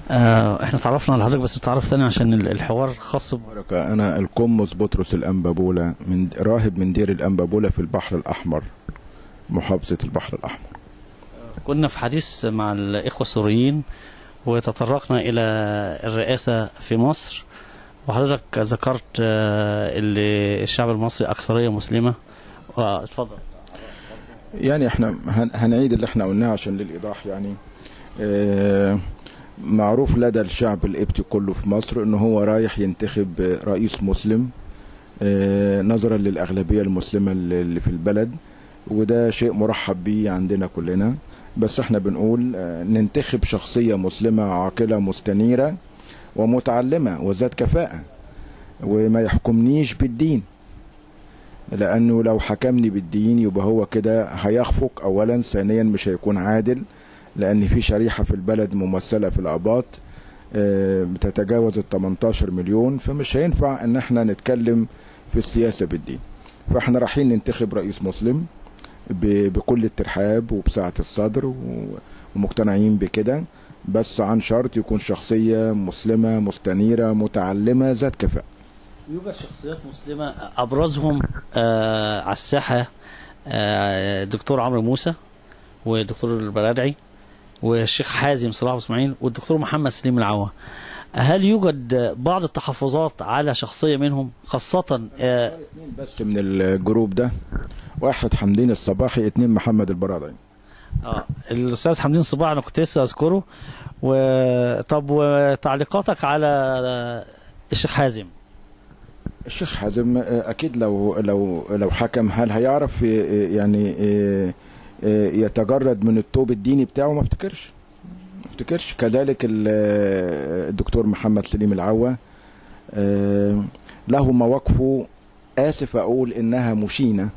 آه احنا تعرفنا على حضرتك بس تعرف تاني عشان ال- الحوار خاص ب... بركة أنا القمص بطرس الأنبابولة من راهب من دير الأنبابولة في البحر الأحمر محافظة البحر الأحمر كنا في حديث مع الإخوة السوريين وتطرقنا إلى الرئاسة في مصر وحضرتك ذكرت آه، اللي الشعب المصري أكثرية مسلمة آه، اتفضل يعني احنا هن- هنعيد اللي احنا قلناه عشان للإيضاح يعني آه، معروف لدى الشعب القبطي كله في مصر ان هو رايح ينتخب رئيس مسلم آه، نظرا للأغلبية المسلمة اللي اللي في البلد وده شيء مرحب بيه عندنا كلنا بس احنا بنقول آه، ننتخب شخصية مسلمة عاقلة مستنيرة ومتعلمة وذات كفاءة وما يحكمنيش بالدين لانه لو حكمني بالدين يبقى هو كده هيخفق اولا ثانيا مش هيكون عادل لان في شريحه في البلد ممثله في الاباط آه، بتتجاوز ال 18 مليون فمش هينفع ان احنا نتكلم في السياسه بالدين فاحنا رايحين ننتخب رئيس مسلم ب- بكل الترحاب وبسعه الصدر و- ومقتنعين بكده بس عن شرط يكون شخصيه مسلمه مستنيره متعلمه ذات كفاءه يوجد شخصيات مسلمة أبرزهم آه على الساحة آه الدكتور عمرو موسى والدكتور البرادعي والشيخ حازم صلاح أبو اسماعيل والدكتور محمد سليم العوا هل يوجد بعض التحفظات على شخصية منهم خاصة آه اتنين بس من الجروب ده واحد حمدين الصباحي اتنين محمد البرادعي آه الأستاذ حمدين صباح أنا كنت لسه أذكره وطب وتعليقاتك على آه، الشيخ حازم الشيخ حازم آه، اكيد لو لو لو حكم هل هيعرف آه، يعني آه، آه، يتجرد من التوب الديني بتاعه ما افتكرش ما افتكرش كذلك ال- آه، الدكتور محمد سليم العوا آه، له مواقفه اسف اقول انها مشينه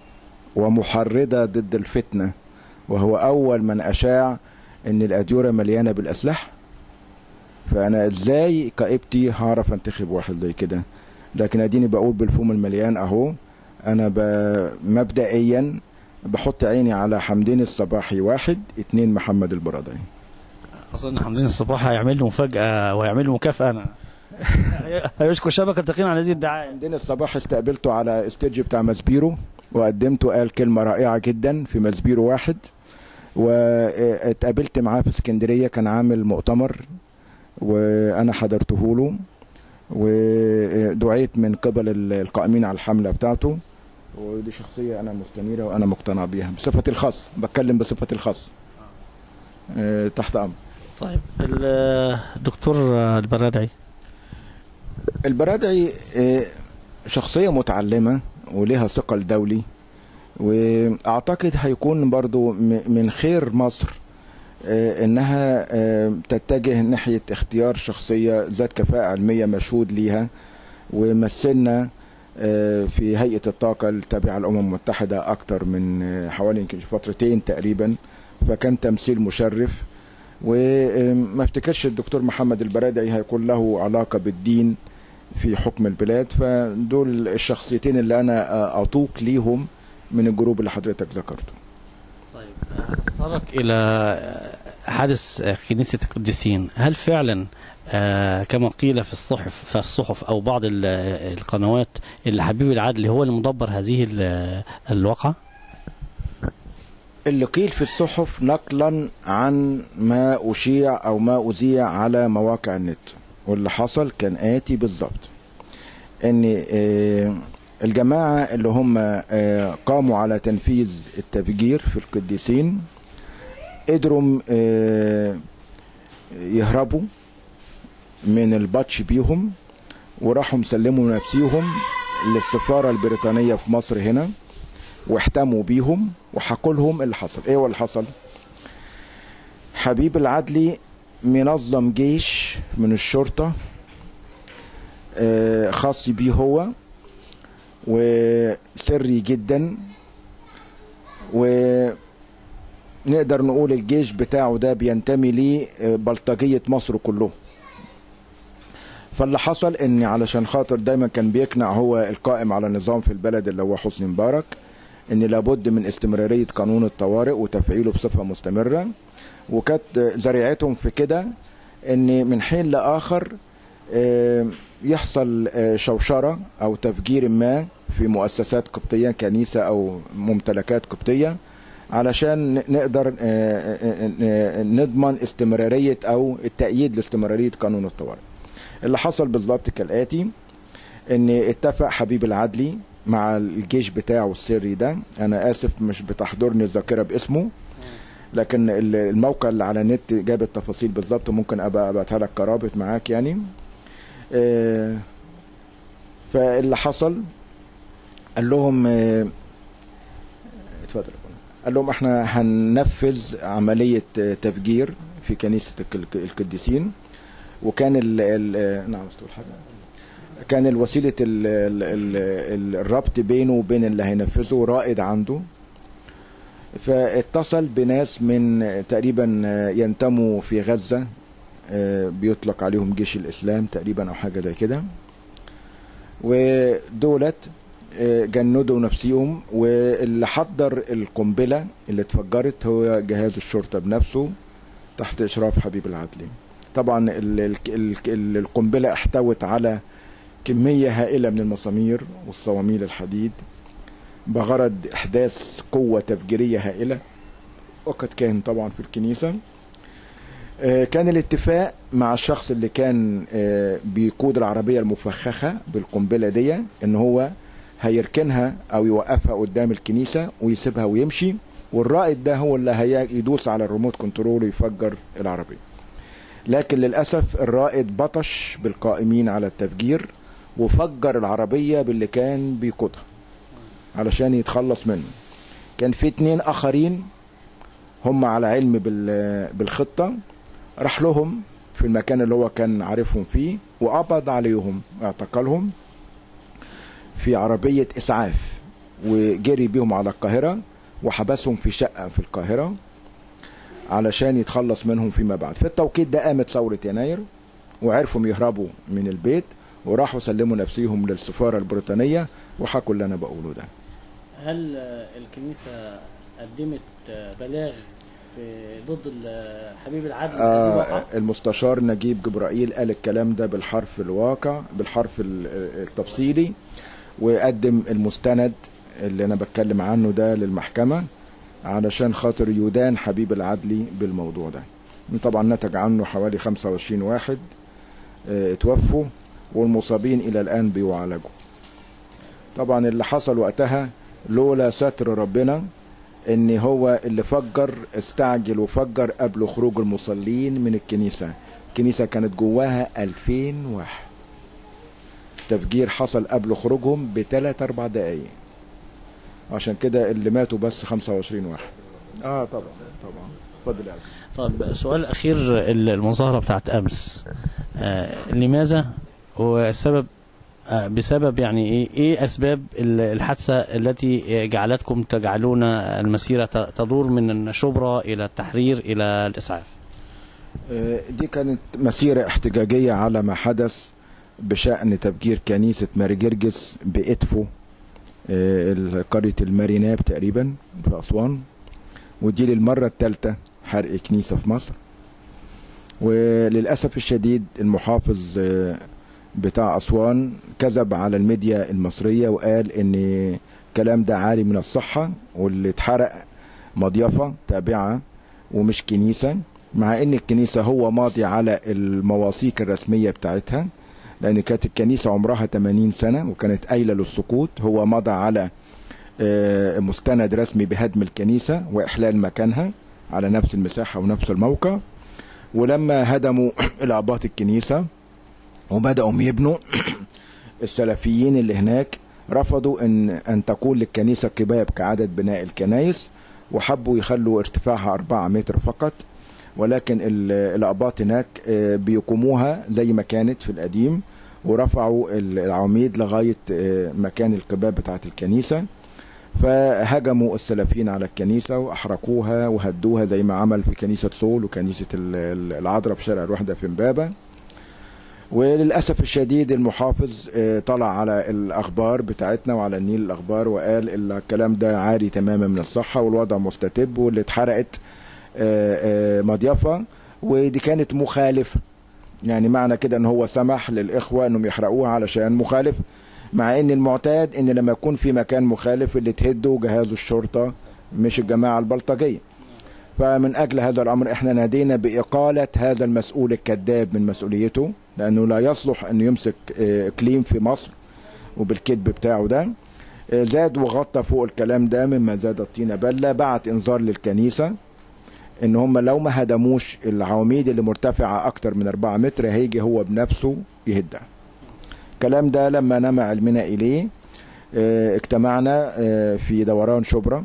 ومحرضه ضد الفتنه وهو اول من اشاع ان الاديره مليانه بالاسلحه فانا ازاي كابتي هعرف انتخب واحد زي كده لكن اديني بقول بالفم المليان اهو انا ب... مبدئيا بحط عيني على حمدين الصباحي واحد اتنين محمد البرادعي اظن حمدين الصباح هيعمل له مفاجاه وهيعمل له مكافاه انا هيشكر شبكه تقييم على هذه الدعايه حمدين الصباحي استقبلته على استيج بتاع مسبيرو وقدمته قال كلمة رائعة جدا في مسبيرو واحد واتقابلت معاه في اسكندرية كان عامل مؤتمر وانا حضرته له ودعيت من قبل ال- القائمين على الحملة بتاعته ودي شخصية أنا مستنيرة وأنا مقتنع بيها بصفتي الخاص بتكلم بصفتي الخاص آه، تحت أمر طيب ال- الدكتور البرادعي البرادعي آه، شخصية متعلمة ولها ثقل دولي واعتقد هيكون برضو م- من خير مصر آه، انها آه، تتجه ناحية اختيار شخصية ذات كفاءة علمية مشهود ليها ومثلنا آه، في هيئة الطاقة التابعة للأمم المتحدة أكتر من آه، حوالي يمكن فترتين تقريبا فكان تمثيل مشرف وما افتكرش الدكتور محمد البرادعي هيكون له علاقة بالدين في حكم البلاد فدول الشخصيتين اللي انا اطوق ليهم من الجروب اللي حضرتك ذكرته طيب هتتطرق الى حادث كنيسه القديسين هل فعلا آه، كما قيل في الصحف في الصحف او بعض ال- القنوات اللي حبيب العدل هو اللي مدبر هذه ال- الواقعه اللي قيل في الصحف نقلا عن ما اشيع او ما اذيع على مواقع النت واللي حصل كان آتي بالظبط ان آه، الجماعة اللي هم آه، قاموا على تنفيذ التفجير في القديسين قدروا آه، يهربوا من البطش بيهم وراحوا مسلموا نفسيهم للسفارة البريطانية في مصر هنا واحتموا بيهم وحكوا لهم اللي حصل ايه هو اللي حصل حبيب العدلي منظم جيش من الشرطة آه، خاص بيه هو وسري جدا ونقدر نقول الجيش بتاعه ده بينتمي ليه آه، بلطجية مصر كله فاللي حصل ان علشان خاطر دايما كان بيقنع هو القائم على النظام في البلد اللي هو حسني مبارك ان لابد من استمرارية قانون الطوارئ وتفعيله بصفة مستمرة وكانت ذريعتهم في كده ان من حين لاخر آه، يحصل آه، شوشره او تفجير ما في مؤسسات قبطيه كنيسه او ممتلكات قبطيه علشان ن- نقدر آه، آه، آه، نضمن استمراريه او التأييد لاستمراريه قانون الطوارئ. اللي حصل بالظبط كالاتي ان اتفق حبيب العدلي مع الجيش بتاعه السري ده انا اسف مش بتحضرني الذاكره باسمه لكن ال- الموقع اللي على النت جاب التفاصيل بالظبط ممكن ابقى ابعتها لك كرابط معاك يعني آه، فاللي حصل قال لهم آه، اتفضل يا فندم. قال لهم احنا هننفذ عمليه آه، تفجير في كنيسه الك- القديسين وكان ال ال نعم استاذ حاجه كان الوسيله ال ال ال الربط بينه وبين اللي هينفذه رائد عنده فاتصل بناس من تقريبا ينتموا في غزه آه، بيطلق عليهم جيش الاسلام تقريبا او حاجه زي كده ودولت آه، جندوا نفسيهم واللي حضر القنبله اللي اتفجرت هو جهاز الشرطه بنفسه تحت اشراف حبيب العدلي طبعا ال- ال- ال- ال- القنبله احتوت على كميه هائله من المسامير والصواميل الحديد بغرض احداث قوه تفجيريه هائله وقد كان طبعا في الكنيسه آه، كان الاتفاق مع الشخص اللي كان آه، بيقود العربيه المفخخه بالقنبله دي ان هو هيركنها او يوقفها قدام الكنيسه ويسيبها ويمشي والرائد ده هو اللي هيدوس على الريموت كنترول ويفجر العربيه لكن للاسف الرائد بطش بالقائمين على التفجير وفجر العربيه باللي كان بيقودها علشان يتخلص منه كان في اتنين اخرين هم على علم بال- بالخطه راح لهم في المكان اللي هو كان عارفهم فيه وقبض عليهم اعتقلهم في عربيه اسعاف وجري بيهم على القاهره وحبسهم في شقه في القاهره علشان يتخلص منهم فيما بعد في التوقيت ده قامت ثورة يناير وعرفوا يهربوا من البيت وراحوا سلموا نفسهم للسفارة البريطانية وحكوا اللي أنا بقوله ده هل آه، الكنيسة قدمت آه، بلاغ في ضد ال- حبيب العدل في هذه آه الواقعة؟ المستشار نجيب جبرائيل قال الكلام ده بالحرف الواقع بالحرف ال- التفصيلي وقدم المستند اللي أنا بتكلم عنه ده للمحكمة علشان خاطر يدان حبيب العدلي بالموضوع ده طبعا نتج عنه حوالي 25 واحد آه، اتوفوا والمصابين الى الان بيعالجوا طبعا اللي حصل وقتها لولا ستر ربنا ان هو اللي فجر استعجل وفجر قبل خروج المصلين من الكنيسة الكنيسة كانت جواها 2000 واحد تفجير حصل قبل خروجهم بثلاث اربع دقايق عشان كده اللي ماتوا بس 25 واحد اه طبعا طبعا اتفضل يا أخي. طب سؤال أخير المظاهرة بتاعت أمس آه لماذا وسبب آه بسبب يعني إيه إيه أسباب ال- الحادثة التي جعلتكم تجعلون المسيرة ت- تدور من شبرا إلى التحرير إلى الإسعاف آه، دي كانت مسيرة احتجاجية على ما حدث بشأن تفجير كنيسة ماري جرجس بإدفو آه، قرية الماريناب تقريبا في أسوان ودي للمرة الثالثة حرق كنيسة في مصر وللأسف الشديد المحافظ آه، بتاع أسوان كذب على الميديا المصرية وقال إن الكلام ده عالي من الصحة واللي اتحرق مضيفة تابعة ومش كنيسة مع ان الكنيسة هو ماضي على المواثيق الرسمية بتاعتها لان كانت الكنيسة عمرها 80 سنة وكانت قايلة للسقوط هو مضى على آه، مستند رسمي بهدم الكنيسة واحلال مكانها على نفس المساحة ونفس الموقع ولما هدموا الاباط الكنيسة وبدأوا يبنوا السلفيين اللي هناك رفضوا ان ان تكون للكنيسة قباب كعدد بناء الكنائس وحبوا يخلوا ارتفاعها 4 متر فقط ولكن ال- الاباط هناك آه، بيقوموها زي ما كانت في القديم ورفعوا ال- العواميد لغايه آه، مكان القباب بتاعه الكنيسه فهجموا السلفيين على الكنيسه واحرقوها وهدوها زي ما عمل في كنيسه سول وكنيسه ال- ال- العذراء في شارع الوحده في امبابه وللاسف الشديد المحافظ آه، طلع على الاخبار بتاعتنا وعلى النيل الاخبار وقال إن الكلام ده عاري تماما من الصحه والوضع مستتب واللي اتحرقت آه، آه، مضيفه ودي كانت مخالفه يعني معنى كده ان هو سمح للاخوه انهم يحرقوها علشان مخالف مع ان المعتاد ان لما يكون في مكان مخالف اللي تهده جهاز الشرطه مش الجماعه البلطجيه فمن اجل هذا الامر احنا نادينا باقاله هذا المسؤول الكذاب من مسؤوليته لانه لا يصلح انه يمسك آه، اقليم في مصر وبالكذب بتاعه ده آه، زاد وغطى فوق الكلام ده مما زاد الطينه بله بعت انذار للكنيسه ان هم لو ما هدموش العواميد اللي مرتفعه اكتر من 4 متر هيجي هو بنفسه يهدها الكلام ده لما نما علمنا اليه آه، اجتمعنا آه، في دوران شبرا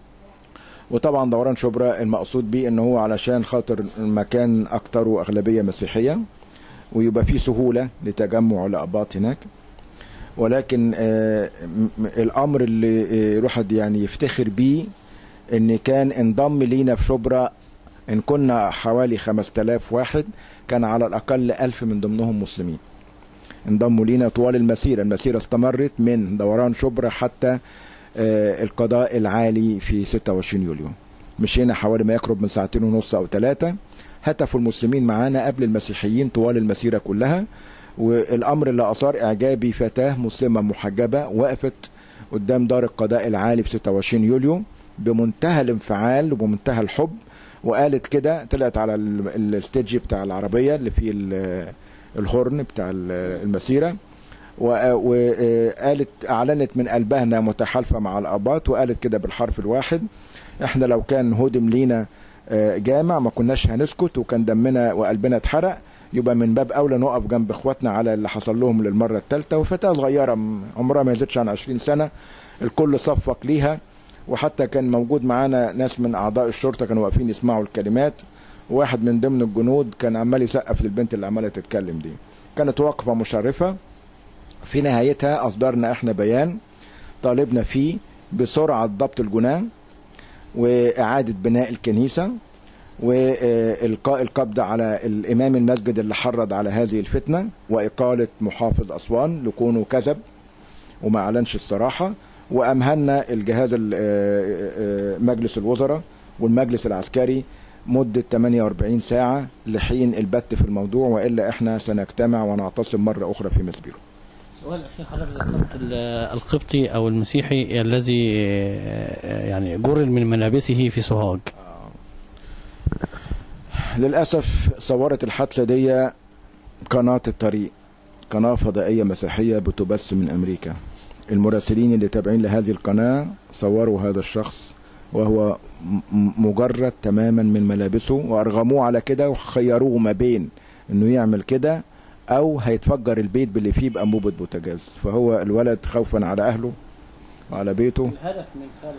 وطبعا دوران شبرا المقصود بيه ان هو علشان خاطر المكان اكتره اغلبيه مسيحيه ويبقى فيه سهوله لتجمع الاباط هناك ولكن آه، م- م- الامر اللي آه، الواحد يعني يفتخر بيه ان كان انضم لينا في شبرا ان كنا حوالي 5000 واحد كان على الاقل 1000 من ضمنهم مسلمين انضموا لينا طوال المسيره المسيره استمرت من دوران شبرا حتى آه، القضاء العالي في 26 يوليو مشينا حوالي ما يقرب من ساعتين ونص او ثلاثه هتفوا المسلمين معانا قبل المسيحيين طوال المسيره كلها والامر اللي اثار اعجابي فتاه مسلمه محجبه وقفت قدام دار القضاء العالي في 26 يوليو بمنتهى الانفعال وبمنتهى الحب وقالت كده طلعت على ال- الستيج بتاع العربيه اللي فيه ال- الهورن بتاع ال- المسيره و- وقالت اعلنت من قلبها انها متحالفه مع الاباط وقالت كده بالحرف الواحد احنا لو كان هدم لينا آه، جامع ما كناش هنسكت وكان دمنا وقلبنا اتحرق يبقى من باب اولى نقف جنب اخواتنا على اللي حصل لهم للمره الثالثه وفتاه صغيره م- عمرها ما يزيدش عن 20 سنه الكل صفق ليها وحتى كان موجود معانا ناس من اعضاء الشرطه كانوا واقفين يسمعوا الكلمات واحد من ضمن الجنود كان عمال يسقف للبنت اللي عماله تتكلم دي كانت وقفه مشرفه في نهايتها اصدرنا احنا بيان طالبنا فيه بسرعه ضبط الجناه واعاده بناء الكنيسه والقاء القبض على الامام المسجد اللي حرض على هذه الفتنه واقاله محافظ اسوان لكونه كذب وما اعلنش الصراحه وامهلنا الجهاز ال- آه، آه، مجلس الوزراء والمجلس العسكري مدة 48 ساعة لحين البت في الموضوع وإلا إحنا سنجتمع ونعتصم مرة أخرى في مسبيرو سؤال أخير حضرتك ذكرت ال- القبطي أو المسيحي الذي آه، يعني جرد من ملابسه في سوهاج للأسف صورت الحادثة دي قناة الطريق قناة فضائية مسيحية بتبث من أمريكا المراسلين اللي تابعين لهذه القناة صوروا هذا الشخص وهو م- م- مجرد تماما من ملابسه وأرغموه على كده وخيروه ما بين إنه يعمل كده أو هيتفجر البيت باللي فيه بأنبوبة بوتاجاز فهو الولد خوفا على أهله وعلى بيته الهدف من خلعه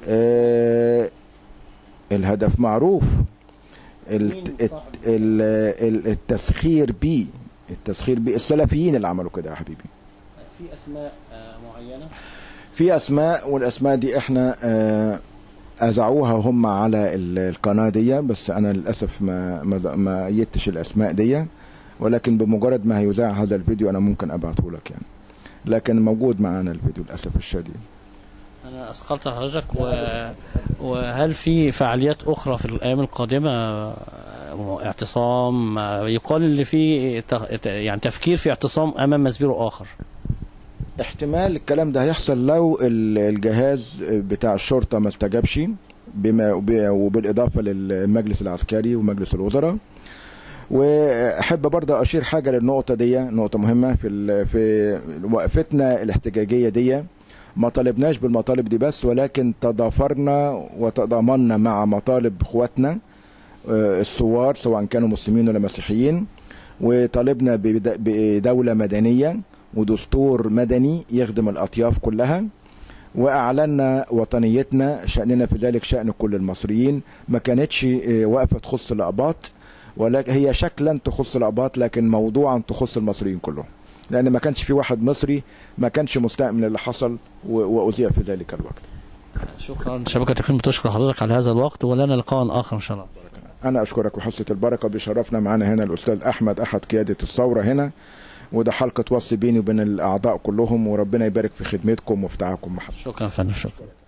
آه الهدف معروف مين الت- صاحب ال- ال- التسخير بيه التسخير بيه السلفيين اللي عملوا كده يا حبيبي في أسماء آه، معينة في اسماء والاسماء دي احنا آه، اذاعوها هم على ال- القناه دي بس انا للاسف ما ما ما ايدتش الاسماء دي ولكن بمجرد ما هيذاع هذا الفيديو انا ممكن ابعته لك يعني لكن موجود معانا الفيديو للاسف الشديد أنا أثقلت حضرتك و... وهل في فعاليات أخرى في الأيام القادمة آه، اعتصام آه، يقال اللي في ت- يعني تفكير في اعتصام أمام مسبير آخر احتمال الكلام ده هيحصل لو ال- الجهاز بتاع الشرطه ما استجابش بما وب- وبالاضافه للمجلس العسكري ومجلس الوزراء واحب برضه اشير حاجه للنقطه دي نقطه مهمه في ال- في وقفتنا الاحتجاجيه دي ما طالبناش بالمطالب دي بس ولكن تضافرنا وتضامنا مع مطالب اخواتنا آه، الثوار سواء كانوا مسلمين ولا مسيحيين وطالبنا بد- بدوله مدنيه ودستور مدني يخدم الأطياف كلها وأعلنا وطنيتنا شأننا في ذلك شأن كل المصريين ما كانتش آه، وقفة تخص الأقباط ولكن هي شكلا تخص الأقباط لكن موضوعا تخص المصريين كلهم لأن ما كانش في واحد مصري ما كانش مستاء من اللي حصل و- وأذيع في ذلك الوقت شكرا شبكة الخدمة بتشكر حضرتك على هذا الوقت ولنا لقاء آخر إن شاء الله أنا أشكرك وحسنة البركة بيشرفنا معانا هنا الأستاذ أحمد أحد قيادة الثورة هنا وده حلقة وصل بيني وبين الأعضاء كلهم وربنا يبارك في خدمتكم وفي تعاونكم مع شكرا فندم شكرا